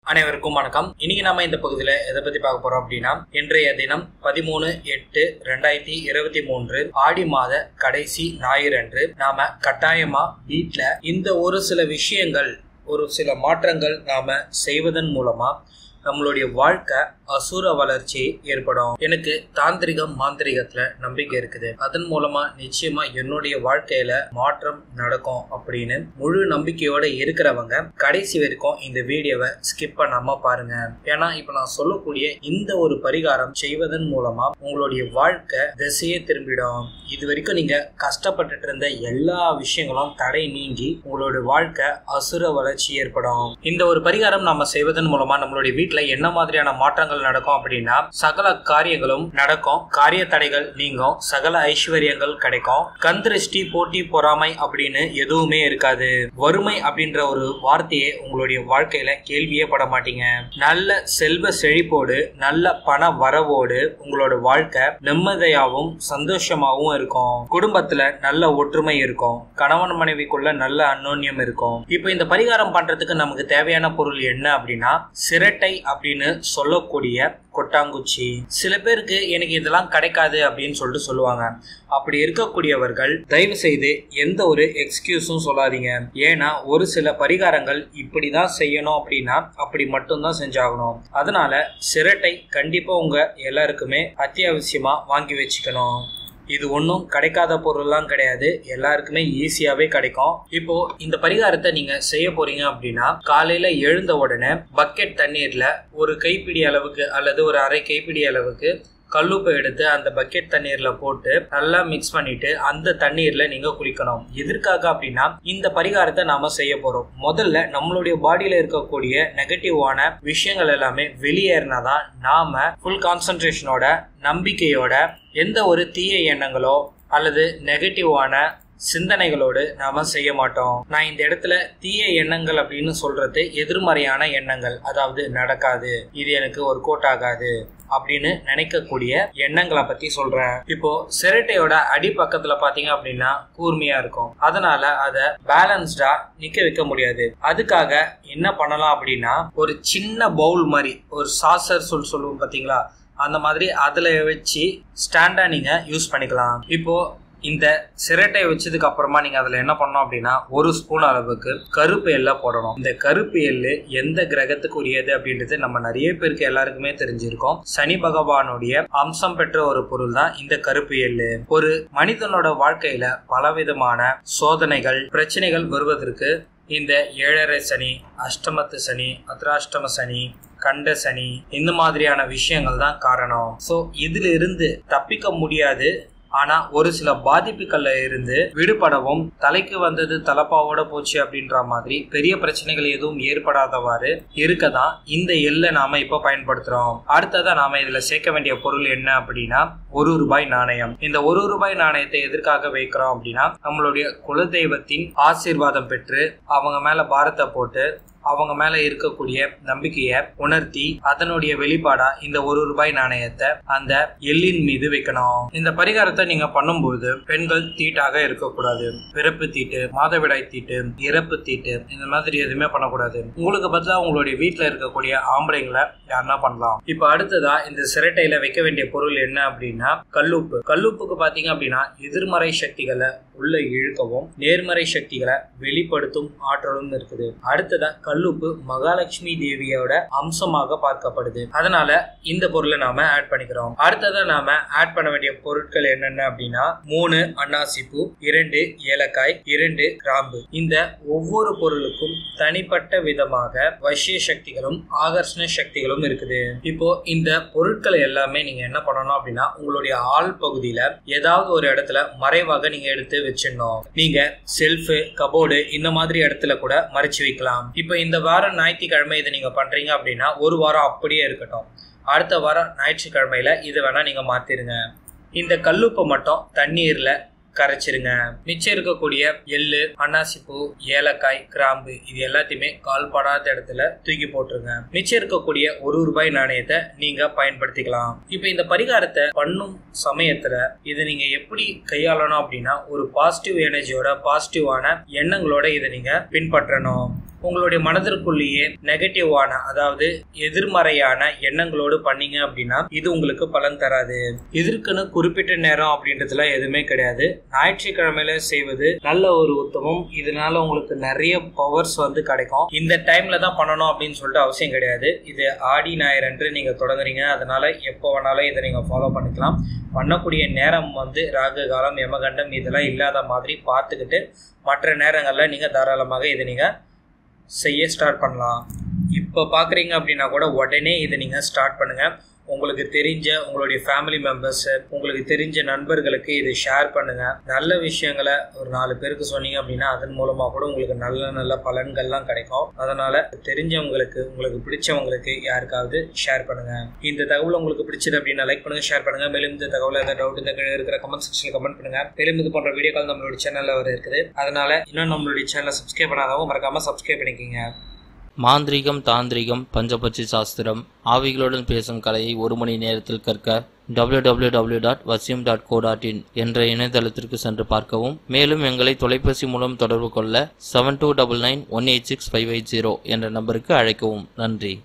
அனைவருக்கும் வணக்கம் இன்னைக்கு நாம இந்த பகுதியில எதை பத்தி பார்க்க போறோம் அப்படின்னா இன்றைய தினம் பதிமூணு எட்டு ரெண்டாயிரத்தி இருபத்தி மூன்று ஆடி மாத கடைசி ஞாயிறு அன்று நாம கட்டாயமா வீட்ல இந்த ஒரு சில விஷயங்கள் ஒரு சில மாற்றங்கள் நாம செய்வதன் மூலமா நம்மளுடைய வாழ்க்கை அசுர வளர்ச்சி ஏற்படும் எனக்கு தாந்திரிகம் மாந்திரிகத்துல நம்பிக்கை இருக்குது அதன் மூலமா நிச்சயமா என்னுடைய வாழ்க்கையில மாற்றம் நடக்கும் அப்படின்னு முழு நம்பிக்கையோட இருக்கிறவங்க கடைசி வரைக்கும் இந்த வீடியோவை ஸ்கிப் பண்ணாம பாருங்க ஏன்னா இப்ப நான் சொல்லக்கூடிய இந்த ஒரு பரிகாரம் செய்வதன் மூலமா உங்களுடைய வாழ்க்கை திசையே திரும்பிடும் இது வரைக்கும் நீங்க கஷ்டப்பட்டுட்டு இருந்த எல்லா விஷயங்களும் தடை நீங்கி உங்களோட வாழ்க்கை அசுர வளர்ச்சி ஏற்படும் இந்த ஒரு பரிகாரம் நாம செய்வதன் மூலமா நம்மளுடைய வீட்டுல என்ன மாதிரியான மாற்றங்கள் நடக்கும் அப்படின்னா சகல காரியங்களும் நடக்கும் காரிய தடைகள் நீங்கும் சகல ஐஸ்வர்யங்கள் கிடைக்கும் கண் திருஷ்டி போட்டி பொறாமை அப்படின்னு எதுவுமே இருக்காது வறுமை அப்படின்ற ஒரு வார்த்தையே உங்களுடைய வாழ்க்கையில கேள்வியே பட மாட்டீங்க நல்ல செல்வ செழிப்போடு நல்ல பண வரவோடு உங்களோட வாழ்க்கை நிம்மதியாகவும் சந்தோஷமாகவும் இருக்கும் குடும்பத்துல நல்ல ஒற்றுமை இருக்கும் கணவன் மனைவிக்குள்ள நல்ல அன்னோன்யம் இருக்கும் இப்போ இந்த பரிகாரம் பண்றதுக்கு நமக்கு தேவையான பொருள் என்ன அப்படின்னா சிரட்டை அப்படின்னு சொல்லக்கூடிய கொட்டாங்குச்சி சில பேருக்கு எனக்கு இதெல்லாம் கிடைக்காது அப்படின்னு சொல்லிட்டு சொல்லுவாங்க அப்படி இருக்கக்கூடியவர்கள் தயவு செய்து எந்த ஒரு எக்ஸ்கியூஸும் சொல்லாதீங்க ஏன்னா ஒரு சில பரிகாரங்கள் இப்படிதான் செய்யணும் அப்படின்னா அப்படி மட்டும்தான் செஞ்சாகணும் அதனால சிரட்டை கண்டிப்பா உங்க எல்லாருக்குமே அத்தியாவசியமா வாங்கி வச்சுக்கணும் இது ஒன்றும் கிடைக்காத பொருள்லாம் கிடையாது எல்லாருக்குமே ஈஸியாவே கிடைக்கும் இப்போ இந்த பரிகாரத்தை நீங்க செய்ய போறீங்க அப்படின்னா காலையில எழுந்த உடனே பக்கெட் தண்ணீர்ல ஒரு கைப்பிடி அளவுக்கு அல்லது ஒரு அரை கைப்பிடி அளவுக்கு கல்லுப்பை எடுத்து அந்த பக்கெட் தண்ணீர்ல போட்டு நல்லா மிக்ஸ் பண்ணிட்டு அந்த தண்ணீர்ல நீங்க குளிக்கணும் எதற்காக அப்படின்னா இந்த பரிகாரத்தை நாம செய்ய போறோம் முதல்ல நம்மளுடைய பாடியில இருக்கக்கூடிய நெகட்டிவான விஷயங்கள் எல்லாமே வெளியேறினாதான் நாம ஃபுல் கான்சன்ட்ரேஷனோட நம்பிக்கையோட எந்த ஒரு தீய எண்ணங்களோ அல்லது நெகட்டிவான சிந்தனைகளோடு நாம செய்ய மாட்டோம் நான் இந்த இடத்துல தீய எண்ணங்கள் அப்படின்னு சொல்றது எதிர்மறையான எண்ணங்கள் அதாவது நடக்காது இது எனக்கு ஒரு கோட் ஆகாது அப்படின்னு நினைக்கக்கூடிய எண்ணங்களை பத்தி சொல்றேன் இப்போ சிரட்டையோட அடி பக்கத்துல பாத்தீங்க அப்படின்னா கூர்மையா இருக்கும் அதனால அத பேலன்ஸ்டா நிக்க வைக்க முடியாது அதுக்காக என்ன பண்ணலாம் அப்படின்னா ஒரு சின்ன பவுல் மாதிரி ஒரு சாசர் சொல் சொல்லுவோம் பாத்தீங்களா அந்த மாதிரி அதுல வச்சு ஸ்டாண்டா நீங்க யூஸ் பண்ணிக்கலாம் இப்போ இந்த சிரட்டை வச்சதுக்கு அப்புறமா நீங்க அதுல என்ன பண்ணணும் அப்படின்னா ஒரு ஸ்பூன் அளவுக்கு கருப்பு எல்ல போடணும் இந்த கருப்பு எள்ளு எந்த கிரகத்துக்கு உரியது அப்படின்றது நம்ம நிறைய பேருக்கு எல்லாருக்குமே தெரிஞ்சிருக்கோம் சனி பகவானுடைய அம்சம் பெற்ற ஒரு பொருள் தான் இந்த கருப்பு எள்ளு ஒரு மனிதனோட வாழ்க்கையில பலவிதமான சோதனைகள் பிரச்சனைகள் வருவதற்கு இந்த ஏழரை சனி அஷ்டமத்து சனி அத்ராஷ்டம சனி கண்ட சனி இந்த மாதிரியான விஷயங்கள் தான் காரணம் ஸோ இதுல இருந்து தப்பிக்க முடியாது ஆனா ஒரு சில பாதிப்புகள்ல இருந்து விடுபடவும் தலைக்கு வந்தது தலப்பாவோட போச்சு அப்படின்ற மாதிரி பெரிய பிரச்சனைகள் எதுவும் ஏற்படாதவாறு இருக்கதான் இந்த எல்லை நாம இப்ப பயன்படுத்துறோம் அடுத்ததா நாம இதுல சேர்க்க வேண்டிய பொருள் என்ன அப்படின்னா ஒரு ரூபாய் நாணயம் இந்த ஒரு ரூபாய் நாணயத்தை எதற்காக வைக்கிறோம் அப்படின்னா நம்மளுடைய குலதெய்வத்தின் ஆசீர்வாதம் பெற்று அவங்க மேல பாரத்தை போட்டு அவங்க மேல இருக்கக்கூடிய நம்பிக்கைய உணர்த்தி அதனுடைய வெளிப்பாடா இந்த ஒரு ரூபாய் நாணயத்தை அந்த எள்ளின் மீது வைக்கணும் இந்த பரிகாரத்தை நீங்க பண்ணும்போது பெண்கள் தீட்டாக இருக்கக்கூடாது பிறப்பு தீட்டு மாதவிடாய் தீட்டு இறப்பு தீட்டு இந்த மாதிரி எதுவுமே பண்ணக்கூடாது உங்களுக்கு பதிலாக உங்களுடைய வீட்டுல இருக்கக்கூடிய ஆம்பளைங்களை யாருன்னா பண்ணலாம் இப்ப அடுத்ததா இந்த சிரட்டையில வைக்க வேண்டிய பொருள் என்ன அப்படின்னா கல்லுப்பு கல்லுப்புக்கு பாத்தீங்க அப்படின்னா எதிர்மறை சக்திகளை உள்ள இழுக்கவும் நேர்மறை சக்திகளை வெளிப்படுத்தும் ஆற்றலும் இருக்குது அடுத்ததா கல்லுப்பு மகாலட்சுமி தேவியோட அம்சமாக பார்க்கப்படுது அதனால இந்த பொருளை நாம ஆட் பண்ணிக்கிறோம் அடுத்ததா நாம ஆட் பண்ண வேண்டிய பொருட்கள் என்னென்ன அப்படின்னா மூணு அன்னாசிப்பூ இரண்டு ஏலக்காய் இரண்டு கிராம்பு இந்த ஒவ்வொரு பொருளுக்கும் தனிப்பட்ட விதமாக வசிய சக்திகளும் ஆகர்ஷண சக்திகளும் இருக்குது இப்போ இந்த பொருட்களை எல்லாமே நீங்க என்ன பண்ணணும் அப்படின்னா உங்களுடைய ஆள் பகுதியில ஏதாவது ஒரு இடத்துல மறைவாக நீங்க எடுத்து வச்சிடணும் நீங்க செல்ஃபு கபோர்டு இந்த மாதிரி இடத்துல கூட மறைச்சு வைக்கலாம் இப்போ இந்த வாரம் ஞாயிற்றுக்கிழமை இதை நீங்க பண்றீங்க அப்படின்னா ஒரு வாரம் அப்படியே இருக்கட்டும் அடுத்த வாரம் ஞாயிற்றுக்கிழமையில இதை வேணா நீங்க மாத்திருங்க இந்த கல்லுப்பை மட்டும் தண்ணீர்ல கரைச்சிருங்க மிச்சம் இருக்கக்கூடிய எள்ளு அன்னாசிப்பூ ஏலக்காய் கிராம்பு இது எல்லாத்தையுமே கால்படாத இடத்துல தூக்கி போட்டுருங்க மிச்சம் இருக்கக்கூடிய ஒரு ரூபாய் நாணயத்தை நீங்க பயன்படுத்திக்கலாம் இப்போ இந்த பரிகாரத்தை பண்ணும் சமயத்துல இதை நீங்க எப்படி கையாளணும் அப்படின்னா ஒரு பாசிட்டிவ் எனர்ஜியோட பாசிட்டிவான எண்ணங்களோட இதை நீங்க பின்பற்றணும் உங்களுடைய மனதிற்குள்ளேயே நெகட்டிவான அதாவது எதிர்மறையான எண்ணங்களோடு பண்ணீங்க அப்படின்னா இது உங்களுக்கு பலன் தராது இதற்குன்னு குறிப்பிட்ட நேரம் அப்படின்றதுலாம் எதுவுமே கிடையாது ஞாயிற்றுக்கிழமையில செய்வது நல்ல ஒரு உத்தமம் இதனால உங்களுக்கு நிறைய பவர்ஸ் வந்து கிடைக்கும் இந்த டைம்ல தான் பண்ணணும் அப்படின்னு சொல்லிட்டு அவசியம் கிடையாது இது ஆடி ஞாயிறு அன்று நீங்க தொடங்குறீங்க அதனால எப்போ வேணாலும் இதை நீங்க ஃபாலோ பண்ணிக்கலாம் பண்ணக்கூடிய நேரம் வந்து ராகு காலம் யமகண்டம் இதெல்லாம் இல்லாத மாதிரி பார்த்துக்கிட்டு மற்ற நேரங்களில் நீங்கள் தாராளமாக இதை நீங்கள் செய்ய ஸ்டார்ட் பண்ணலாம் இப்போ பார்க்குறீங்க அப்படின்னா கூட உடனே இதை நீங்கள் ஸ்டார்ட் பண்ணுங்கள் உங்களுக்கு தெரிஞ்ச உங்களுடைய ஃபேமிலி மெம்பர்ஸ் உங்களுக்கு தெரிஞ்ச நண்பர்களுக்கு இதை ஷேர் பண்ணுங்க நல்ல விஷயங்களை ஒரு நாலு பேருக்கு சொன்னீங்க அப்படின்னா அதன் மூலமா கூட உங்களுக்கு நல்ல நல்ல பலன்கள்லாம் கிடைக்கும் அதனால தெரிஞ்சவங்களுக்கு உங்களுக்கு பிடிச்சவங்களுக்கு யாருக்காவது ஷேர் பண்ணுங்க இந்த தகவல் உங்களுக்கு பிடிச்சது அப்படின்னா லைக் பண்ணுங்க ஷேர் பண்ணுங்க மேலும் இந்த தகவல் ஏதாவது டவுட் இந்த கீழே இருக்கிற கமெண்ட் செக்ஷனில் கமெண்ட் பண்ணுங்க மேலும் இது போன்ற வீடியோக்கள் நம்மளுடைய சேனல்ல வர இருக்குது அதனால இன்னும் நம்மளுடைய சேனலை சப்ஸ்கிரைப் பண்ணாதவங்க மறக்காம சப்ஸ்கிரைப் பண்ணிக்கோங்க மாந்திரீகம் தாந்திரிகம் பஞ்சபட்சி சாஸ்திரம் ஆவிகளுடன் பேசும் கலையை ஒரு மணி நேரத்தில் கற்க www.vasyum.co.in டாட் வசியம் டாட் கோ டாட் இன் என்ற இணையதளத்திற்கு சென்று பார்க்கவும் மேலும் எங்களை தொலைபேசி மூலம் தொடர்பு கொள்ள seven two double nine one eight six five eight zero என்ற நம்பருக்கு அழைக்கவும் நன்றி